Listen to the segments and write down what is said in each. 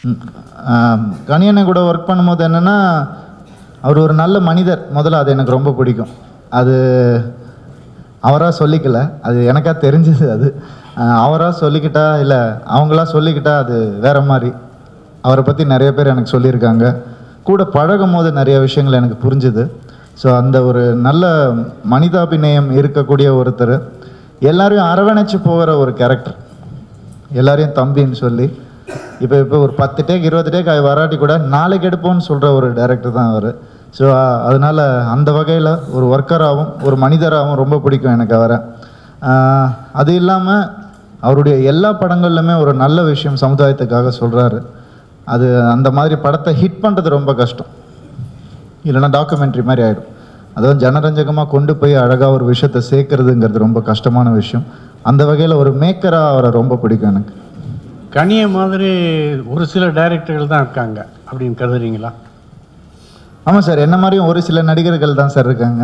கணியனை கூட ஒர்க் பண்ணும்போது என்னென்னா அவர் ஒரு நல்ல மனிதர் முதல்ல அது எனக்கு ரொம்ப பிடிக்கும் அது அவராக சொல்லிக்கல அது எனக்கா தெரிஞ்சது அது அவராக சொல்லிக்கிட்டா இல்லை அவங்களா சொல்லிக்கிட்டா அது வேற மாதிரி அவரை பற்றி நிறைய பேர் எனக்கு சொல்லியிருக்காங்க கூட பழகும் போது நிறைய விஷயங்கள் எனக்கு புரிஞ்சுது ஸோ அந்த ஒரு நல்ல மனிதாபிநயம் இருக்கக்கூடிய ஒருத்தர் எல்லாரையும் அரவணைச்சு போகிற ஒரு கேரக்டர் எல்லாரையும் தம்பின்னு சொல்லி இப்போ இப்போ ஒரு பத்து டேக் இருபது டேக் அது வராட்டி கூட நாளைக்கு எடுப்போம்னு சொல்கிற ஒரு டைரக்டர் தான் அவர் ஸோ அதனால் அந்த வகையில் ஒரு ஒர்க்கராகவும் ஒரு மனிதராகவும் ரொம்ப பிடிக்கும் எனக்கு அவரை ஆஹ், அது இல்லாமல் அவருடைய எல்லா படங்கள்லையுமே ஒரு நல்ல விஷயம் சமுதாயத்துக்காக சொல்கிறாரு அது அந்த மாதிரி படத்தை ஹிட் பண்ணுறது ரொம்ப கஷ்டம் இல்லைன்னா டாக்குமெண்ட்ரி மாதிரி ஆகிடும் அதாவது ஜனரஞ்சகமாக கொண்டு போய் அழகாக ஒரு விஷயத்தை சேர்க்கறதுங்கிறது ரொம்ப கஷ்டமான விஷயம் அந்த வகையில் ஒரு மேக்கராக அவரை ரொம்ப பிடிக்கும் எனக்கு கனிய மாதிரி ஒரு சில டைரக்டர்கள் தான் இருக்காங்க அப்படின்னு கருதுறீங்களா ஆமாம் சார் என்ன மாதிரியும் ஒரு சில நடிகர்கள் தான் சார் இருக்காங்க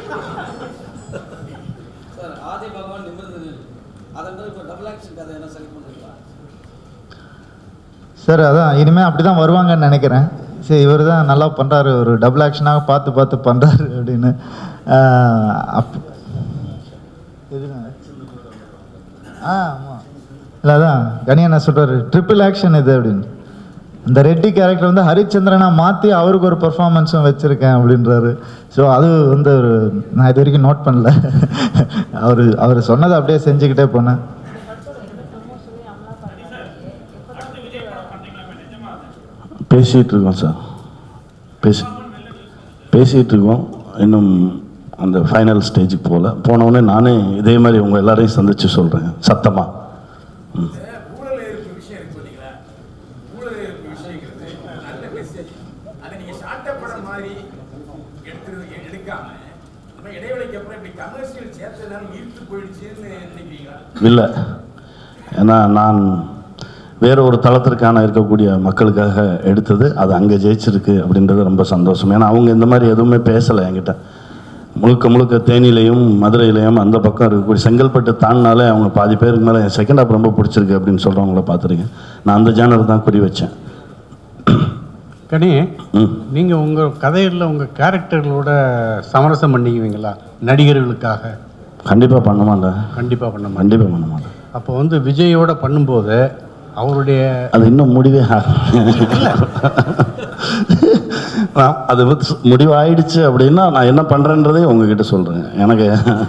சார் ஆதி பகவான் நிமிர்ந்து அதன் பிறகு இப்போ டபுள் ஆக்ஷன் கதை என்ன செலக்ட் பண்ணுறீங்களா சார் அதான் இனிமேல் அப்படி தான் வருவாங்கன்னு நினைக்கிறேன் சரி இவர் தான் நல்லா பண்ணுறாரு ஒரு டபுள் ஆக்ஷனாக பார்த்து பார்த்து பண்ணுறாரு அப்படின்னு ஆஹ் அப் எதுங்க ஆ ஆமாம் இல்லை அதான் கணியண்ணா சொல்கிறாரு ட்ரிபிள் ஆக்ஷன் இது அப்படின்னு அந்த ரெட்டி கேரக்டர் வந்து ஹரிச்சந்திரனா மாற்றி அவருக்கு ஒரு பெர்ஃபார்மன்ஸும் வச்சுருக்கேன் அப்படின்றாரு ஸோ அது வந்து ஒரு நான் இது வரைக்கும் நோட் பண்ணல அவர் அவர் சொன்னதை அப்படியே செஞ்சுக்கிட்டே போனேன் பேசிகிட்டு இருக்கோம் சார் பேசி பேசிகிட்டு இருக்கோம் இன்னும் அந்த ஃபைனல் ஸ்டேஜுக்கு போகல போனவுடனே நானே இதே மாதிரி உங்கள் எல்லாரையும் சந்தித்து சொல்கிறேன் சத்தமாக ஊழல் இருப்பு விஷயம் இருக்கு பார்த்தீங்களா ஊழல் இருப்பு விஷயங்கிறது நல்ல மெசேஜ் அதை நீங்க ஷார்ட்ட படம் மாதிரி எடுக்கிறது எடுக்காம நம்ம இடைவெளிக்கு அப்புறம் இப்படி கமர்ஷியல் சேர்த்ததுனால ஈர்த்து போயிடுச்சுன்னு நினைக்கிறீங்களா இல்லை ஏன்னா நான் வேற ஒரு தளத்திற்கான இருக்கக்கூடிய மக்களுக்காக எடுத்தது அது அங்கே ஜெயிச்சிருக்கு அப்படின்றது ரொம்ப சந்தோஷம் ஏன்னா அவங்க இந்த மாதிரி எதுவுமே பேசலை என்கிட்ட முழுக்க முழுக்க தேனிலையும் மதுரையிலையும் அந்த பக்கம் இருக்கக்கூடிய செங்கல்பட்டு தாண்டினாலே அவங்க பாதி பேருக்கு மேலே என் செகண்ட் ஹாப் ரொம்ப பிடிச்சிருக்கு அப்படின்னு சொல்கிறவங்கள பார்த்துருக்கேன் நான் அந்த ஜானர் தான் குறி வச்சேன் கனி ம் நீங்கள் உங்கள் கதையில் உங்கள் கேரக்டர்களோட சமரசம் பண்ணிக்குவீங்களா நடிகர்களுக்காக கண்டிப்பாக பண்ண மாட்டேன் கண்டிப்பாக பண்ண மாட்டேன் கண்டிப்பாக பண்ண மாட்டேன் அப்போ வந்து விஜயோட பண்ணும்போது அவருடைய அது இன்னும் முடிவே ஆகல. நான் அது வந்து முடிவாயிடுச்சு அப்படின்னா நான் என்ன பண்ணுறேன்றதே உங்ககிட்ட சொல்கிறேன் எனக்கு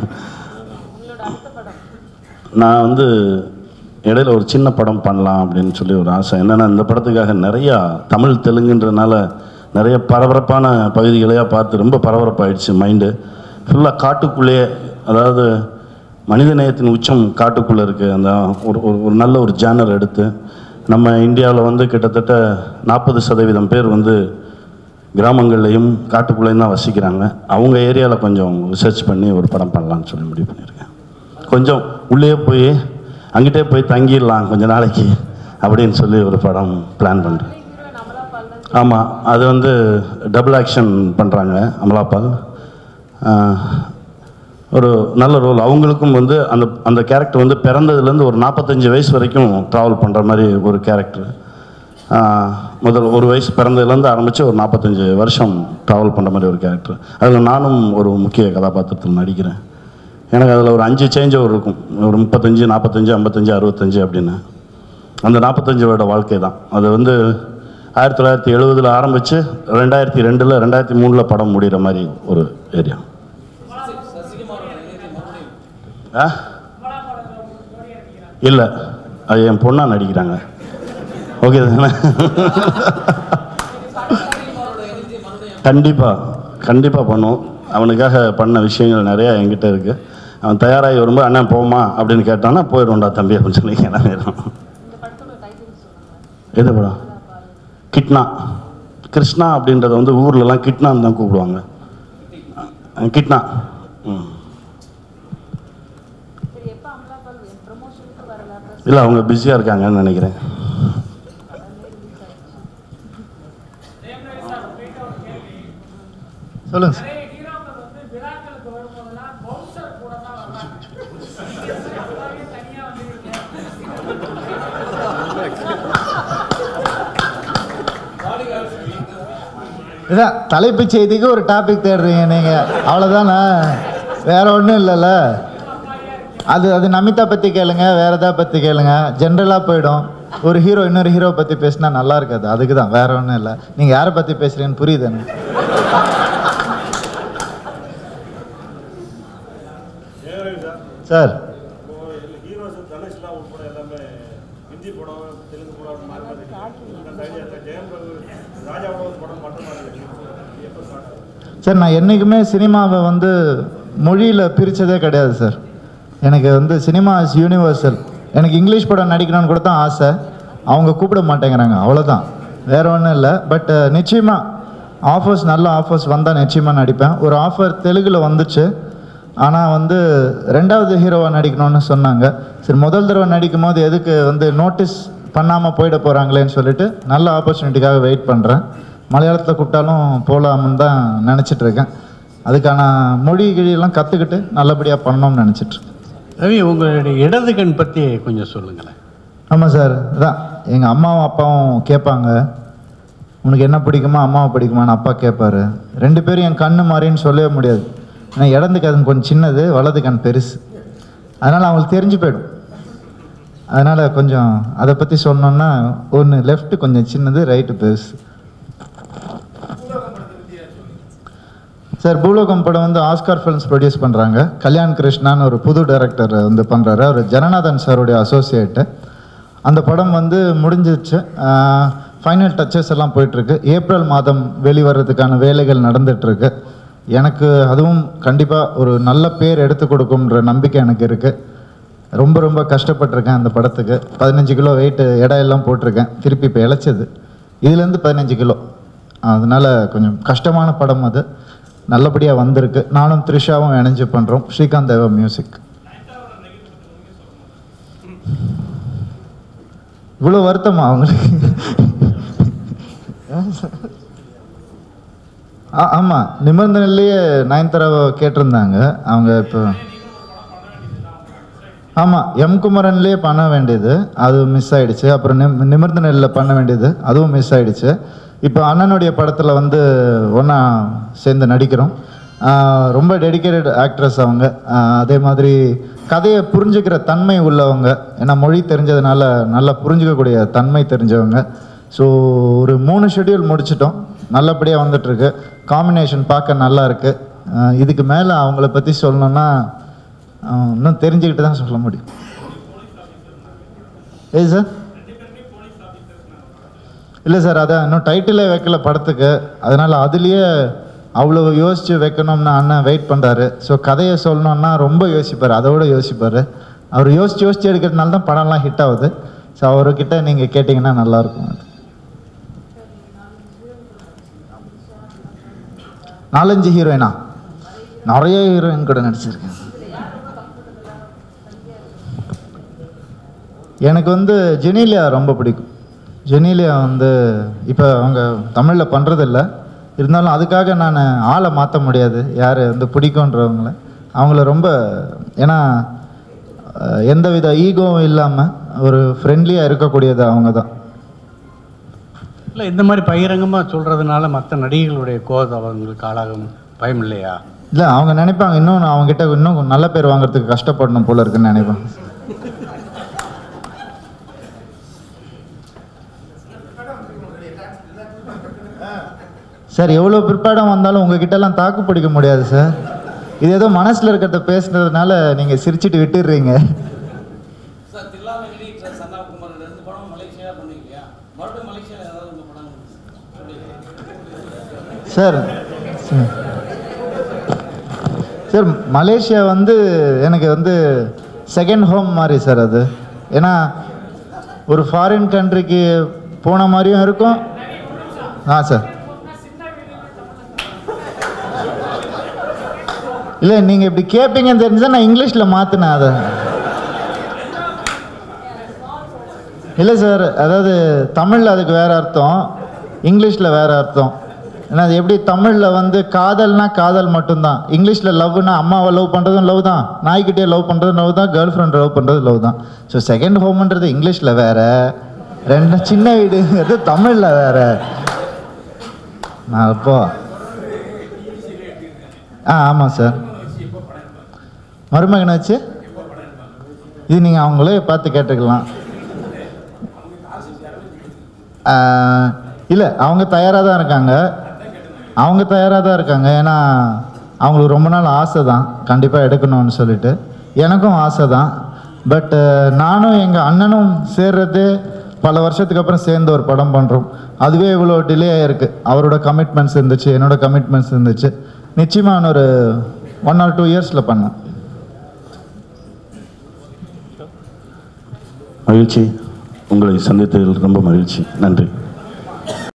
நான் வந்து இடையில ஒரு சின்ன படம் பண்ணலாம் அப்படின்னு சொல்லி ஒரு ஆசை என்னென்னா இந்த படத்துக்காக நிறையா தமிழ் தெலுங்குன்றனால நிறைய பரபரப்பான பகுதிகளையாக பார்த்து ரொம்ப பரபரப்பாயிடுச்சு மைண்டு ஃபுல்லாக காட்டுக்குள்ளேயே அதாவது மனிதநேயத்தின் உச்சம் காட்டுக்குள்ளே இருக்குது அந்த ஒரு ஒரு ஒரு நல்ல ஒரு ஜேனர் எடுத்து நம்ம இந்தியாவில் வந்து கிட்டத்தட்ட நாற்பது சதவீதம் பேர் வந்து கிராமங்கள்லையும் காட்டுக்குள்ளேயும் தான் வசிக்கிறாங்க அவங்க ஏரியாவில் கொஞ்சம் ரிசர்ச் பண்ணி ஒரு படம் பண்ணலாம்னு சொல்லி முடிவு பண்ணியிருக்கேன் கொஞ்சம் உள்ளே போய் அங்கிட்டே போய் தங்கிடலாம் கொஞ்ச நாளைக்கு அப்படின்னு சொல்லி ஒரு படம் பிளான் பண்ணுறேன் ஆமாம் அது வந்து டபுள் ஆக்ஷன் பண்ணுறாங்க அமலாபால் ஆஹ், ஒரு நல்ல ரோல் அவங்களுக்கும் வந்து அந்த அந்த கேரக்டர் வந்து பிறந்ததுலேருந்து ஒரு நாற்பத்தஞ்சு வயசு வரைக்கும் ட்ராவல் பண்ணுற மாதிரி ஒரு கேரக்டர் முதல் ஒரு வயசு பிறந்ததுலேருந்து ஆரம்பித்து ஒரு நாற்பத்தஞ்சு வருஷம் ட்ராவல் பண்ணுற மாதிரி ஒரு கேரக்டர் அதில் நானும் ஒரு முக்கிய கதாபாத்திரத்தில் நடிக்கிறேன் எனக்கு அதில் ஒரு அஞ்சு சேஞ்ச் ஓவர் இருக்கும் ஒரு முப்பத்தஞ்சு நாற்பத்தஞ்சு ஐம்பத்தஞ்சு அறுபத்தஞ்சு அப்படின்னு அந்த நாற்பத்தஞ்சு வருட வாழ்க்கை தான் அது வந்து ஆயிரத்தி தொள்ளாயிரத்தி எழுபதில் ஆரம்பித்து ரெண்டாயிரத்தி ரெண்டில் ரெண்டாயிரத்தி மூணில் படம் முடிகிற மாதிரி ஒரு ஏரியா ஆ இல்லை அது என் பொண்ணாக நடிக்கிறாங்க ஓகே தானே கண்டிப்பாக கண்டிப்பாக பண்ணுவோம் அவனுக்காக பண்ண விஷயங்கள் நிறையா என்கிட்ட இருக்குது அவன் தயாராகி வரும்போது அண்ணா போமா அப்படின்னு கேட்டான்னா போயிடும்டா தம்பி அப்படின்னு சொல்லி கிளம்பிடும் எது படம் கிட்னா கிருஷ்ணா அப்படின்றத வந்து ஊர்லலாம் கிட்னான்னு தான் கூப்பிடுவாங்க அஹ் கிட்னா ம் இல்லை அவங்க பிஸியாக இருக்காங்கன்னு நினைக்கிறேன் சொல்லுங்க சார் நிறைய ஹீரோக்கள் வந்து விழாக்களுக்கு வரும்போதெல்லாம் பவுன்சர் கூட தான் வர்றாங்க தனியாக வந்துருக்கீங்க இதான் தலைப்புச் செய்திக்கு ஒரு டாபிக் தேடுறீங்க நீங்கள் அவ்வளோதானே வேற ஒன்றும் இல்லைல்ல அது அது நமிதா பற்றி கேளுங்க வேற எதாவது பற்றி கேளுங்க ஜென்ரலாக போயிடும் ஒரு ஹீரோ இன்னொரு ஹீரோ பற்றி பேசினா நல்லா இருக்காது அதுக்கு தான் வேற ஒன்றும் இல்லை நீங்கள் யாரை பற்றி பேசுகிறீங்கன்னு புரியுது எனக்கு சார் ஹீரோஸ் தனுஷ்லாம் உட்பட எல்லாமே ஹிந்தி படம் தெலுங்கு படம் மாறி மாறி இருக்கு. அந்த ஐடியா இல்லை ஜெயம் ரவி ராஜாவோட ஒரு படம் மட்டும் மாதிரி இருக்கு எப்போ ஸ்டார்ட் ஆகும் சார் நான் என்றைக்குமே சினிமாவை வந்து மொழியில் பிரித்ததே கிடையாது சார் எனக்கு வந்து சினிமா இஸ் யூனிவர்சல் எனக்கு இங்கிலீஷ் படம் நடிக்கணும்னு கூட தான் ஆசை அவங்க கூப்பிட மாட்டேங்கிறாங்க அவ்வளோதான் வேற ஒன்றும் இல்லை பட் நிச்சயமாக ஆஃபர்ஸ் நல்ல ஆஃபர்ஸ் வந்தால் நிச்சயமாக நடிப்பேன் ஒரு ஆஃபர் தெலுங்கில் வந்துச்சு ஆனால் வந்து ரெண்டாவது ஹீரோவாக நடிக்கணும்னு சொன்னாங்க சரி முதல் தடவை நடிக்கும் போது எதுக்கு வந்து நோட்டீஸ் பண்ணாமல் போயிட போகிறாங்களேன்னு சொல்லிட்டு நல்ல ஆப்பர்ச்சுனிட்டிக்காக வெயிட் பண்ணுறேன் மலையாளத்தில் கூப்பிட்டாலும் போகலாம்னு தான் நினச்சிட்டு இருக்கேன் அதுக்கான மொழி கிழியெல்லாம் கற்றுக்கிட்டு நல்லபடியாக பண்ணணும்னு நினச்சிட்டு இருக்கேன் ரவி உங்களுடைய இடது கண் பற்றி கொஞ்சம் சொல்லுங்களேன் ஆமாம் சார் அதான் எங்கள் அம்மாவும் அப்பாவும் கேட்பாங்க உனக்கு என்ன பிடிக்குமா அம்மாவை பிடிக்குமான்னு அப்பா கேட்பாரு ரெண்டு பேரும் என் கண்ணு மாதிரின்னு சொல்லவே முடியாது ஏன்னா இடது கண் கொஞ்சம் சின்னது வலது கண் பெருசு அதனால் அவங்களுக்கு தெரிஞ்சு போயிடும் அதனால் கொஞ்சம் அதை பற்றி சொன்னோன்னா ஒன்று லெஃப்ட் கொஞ்சம் சின்னது ரைட்டு பெருசு சார் பூலோகம் படம் வந்து ஆஸ்கார் ஃபிலிம்ஸ் ப்ரொடியூஸ் பண்ணுறாங்க கல்யாண் கிருஷ்ணான்னு ஒரு புது டைரக்டர் வந்து பண்ணுறாரு அவர் ஜனநாதன் சாருடைய அசோசியேட்டு அந்த படம் வந்து முடிஞ்சிச்சு ஃபைனல் டச்சஸ் எல்லாம் போயிட்டுருக்கு ஏப்ரல் மாதம் வெளிவரதுக்கான வேலைகள் நடந்துகிட்ருக்கு எனக்கு அதுவும் கண்டிப்பாக ஒரு நல்ல பேர் எடுத்து கொடுக்கும்ன்ற நம்பிக்கை எனக்கு இருக்குது ரொம்ப ரொம்ப கஷ்டப்பட்டிருக்கேன் அந்த படத்துக்கு பதினஞ்சு கிலோ வெயிட்டு எடை எல்லாம் போட்டிருக்கேன் திருப்பி இப்போ இழைச்சது இதுலேருந்து பதினஞ்சு கிலோ அதனால கொஞ்சம் கஷ்டமான படம் அது நல்லபடியாக வந்திருக்கு நானும் த்ரிஷாவும் இணைஞ்சு பண்ணுறோம் ஸ்ரீகாந்த் தேவா மியூசிக் இவ்வளோ வருத்தமா அவங்களுக்கு ஆ ஆமாம் நிபந்தனையிலேயே நயன்தாராவை கேட்டிருந்தாங்க அவங்க இப்போ ஆமாம் எம் குமரன்லேயே பண்ண வேண்டியது அது மிஸ் ஆயிடுச்சு அப்புறம் நிம் நிமிர்ந்த நெல்லில் பண்ண வேண்டியது அதுவும் மிஸ் ஆயிடுச்சு இப்போ அண்ணனுடைய படத்தில் வந்து ஒன்றா சேர்ந்து நடிக்கிறோம் ஆஹ் ரொம்ப டெடிகேட்டட் ஆக்ட்ரஸ் அவங்க ஆஹ் அதே மாதிரி கதையை புரிஞ்சுக்கிற தன்மை உள்ளவங்க ஏன்னா மொழி தெரிஞ்சதுனால நல்லா புரிஞ்சுக்கக்கூடிய தன்மை தெரிஞ்சவங்க ஸோ ஒரு மூணு ஷெட்யூல் முடிச்சிட்டோம் நல்லபடியாக வந்துட்டுருக்கு காம்பினேஷன் பார்க்க நல்லா இருக்குது ஆஹ் இதுக்கு மேலே அவங்கள பற்றி சொல்லணுன்னா ஆஹ் இன்னும் தெரிஞ்சுக்கிட்டு தான் சொல்ல முடியும் ஏய் சார் இல்லை சார் அதான் இன்னும் டைட்டிலே வைக்கல படத்துக்கு அதனால் அதுலேயே அவ்வளோ யோசித்து வைக்கணும்னு அண்ணன் வெயிட் பண்ணுறாரு ஸோ கதையை சொல்லணுன்னா ரொம்ப யோசிப்பார் அதை விட யோசிப்பார் அவர் யோசித்து யோசித்து எடுக்கிறதுனால தான் படம்லாம் ஹிட் ஆகுது ஸோ அவர்கிட்ட நீங்கள் கேட்டிங்கன்னா நல்லாயிருக்கும் அது நாலஞ்சு ஹீரோயினா நிறைய ஹீரோயின் கூட நடிச்சிருக்கேன் எனக்கு வந்து ஜெனீலியா ரொம்ப பிடிக்கும் ஜெனீலியா வந்து இப்போ அவங்க தமிழில் பண்ணுறதில்ல இருந்தாலும் அதுக்காக நான் ஆளை மாற்ற முடியாது யார் வந்து பிடிக்குன்றவங்கள அவங்கள ரொம்ப ஏன்னா அஹ், எந்தவித ஈகோவும் இல்லாமல் ஒரு ஃப்ரெண்ட்லியாக இருக்கக்கூடியது அவங்க தான் இல்லை இந்த மாதிரி பகிரங்கமாக சொல்கிறதுனால மற்ற நடிகர்களுடைய கோபம் அவங்களுக்கு ஆளாகும் பயம் இல்லையா இல்லை அவங்க நினைப்பாங்க இன்னும் நான் அவங்ககிட்ட இன்னும் நல்ல பேர் வாங்குறதுக்கு கஷ்டப்படணும் போல இருக்குன்னு நினைப்பாங்க சார் எவ்வளோ பிற்பாடம் வந்தாலும் உங்ககிட்ட எல்லாம் தாக்கு பிடிக்க முடியாது சார் இது ஏதோ மனசில் இருக்கிறத பேசுனதுனால நீங்கள் சிரிச்சிட்டு விட்டுடுறீங்க சார் தில்லாலங்கடி சன்னா குமார் ரெண்டு படம் மலேசியா பண்ணீங்க இல்லையா மறுபடியும் மலேசியாவில் ஏதாவது உங்கள் படம் எப்படி? Sir sir. சார் மலேசியா வந்து எனக்கு வந்து செகண்ட் ஹோம் மாதிரி சார் அது ஏன்னா ஒரு ஃபாரின் கண்ட்ரிக்கு போன மாதிரியும் இருக்கும் ஆ சார் இல்லை நீங்கள் இப்படி கேட்பீங்கன்னு தெரிஞ்சா நான் இங்கிலீஷில் மாற்றினேன் அதை இல்லை சார் அதாவது தமிழில் அதுக்கு வேறு அர்த்தம் இங்கிலீஷில் வேறு அர்த்தம் ஏன்னா அது எப்படி தமிழில் வந்து காதல்னா காதல் மட்டும்தான் இங்கிலீஷில் லவ்னா அம்மாவை லவ் பண்ணுறதும் லவ் தான் நாய்க்கிட்டே லவ் பண்ணுறதும் லவ் தான் கேர்ள் ஃப்ரெண்ட் லவ் பண்ணுறது லவ் தான் ஸோ செகண்ட் ஹோம்ன்றது இங்கிலீஷில் வேறு ரெண்டு சின்ன வீடு அது தமிழில் வேறு நான் அப்போ ஆ ஆமாம் சார் மருமகனை வச்சு இது நீங்கள் அவங்களே பார்த்து கேட்டுக்கலாம் இல்லை அவங்க தயாராக தான் இருக்காங்க அவங்க தயாராக தான் இருக்காங்க ஏன்னா அவங்களுக்கு ரொம்ப நாள் ஆசை தான் கண்டிப்பாக எடுக்கணும்னு சொல்லிட்டு எனக்கும் ஆசை தான் பட்டு நானும் எங்கள் அண்ணனும் சேர்றது பல வருஷத்துக்கு அப்புறம் சேர்ந்து ஒரு படம் பண்ணுறோம் அதுவே இவ்வளோ டிலே ஆயிருக்கு அவரோட கமிட்மெண்ட்ஸ் இருந்துச்சு என்னோட கமிட்மெண்ட்ஸ் இருந்துச்சு நிச்சயமாக நான் ஒரு ஒன் ஆர் டூ இயர்ஸில் பண்ணேன் மகிழ்ச்சி உங்களை சந்தித்ததில் ரொம்ப மகிழ்ச்சி நன்றி